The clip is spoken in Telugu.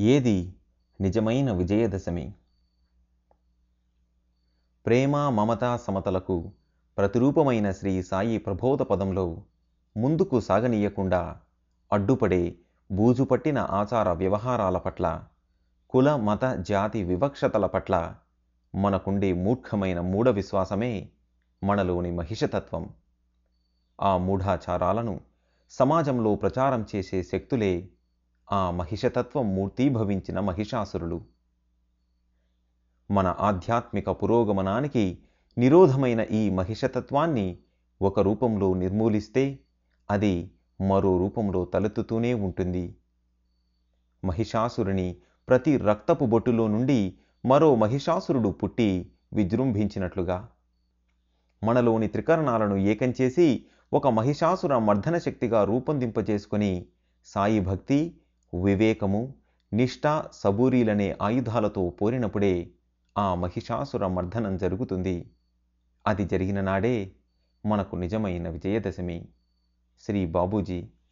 ఏది నిజమైన విజయదశమి ప్రేమ మమత సమతలకు ప్రతిరూపమైన శ్రీ సాయి ప్రబోధ పదంలో ముందుకు సాగనీయకుండా అడ్డుపడే బూజుపట్టిన ఆచార వ్యవహారాల పట్ల కుల మత జాతి వివక్షతల పట్ల మనకుండే మూర్ఖమైన మూఢ విశ్వాసమే మనలోని మహిషతత్వం ఆ మూఢాచారాలను సమాజంలో ప్రచారం చేసే శక్తులే ఆ మహిషతత్వం మూర్తీభవించిన మహిషాసురులు మన ఆధ్యాత్మిక పురోగమనానికి నిరోధమైన ఈ మహిషతత్వాన్ని ఒక రూపంలో నిర్మూలిస్తే అది మరో రూపంలో తలెత్తుతూనే ఉంటుంది మహిషాసురుని ప్రతి రక్తపు బొట్టులో నుండి మరో మహిషాసురుడు పుట్టి విజృంభించినట్లుగా మనలోని త్రికరణాలను ఏకం చేసి ఒక మహిషాసుర మర్దన శక్తిగా రూపొందింపజేసుకొని సాయి భక్తి వివేకము నిష్ఠ సబూరీలనే ఆయుధాలతో పోరినప్పుడే ఆ మహిషాసుర మర్దనం జరుగుతుంది అది జరిగిన నాడే మనకు నిజమైన విజయదశమి శ్రీ బాబూజీ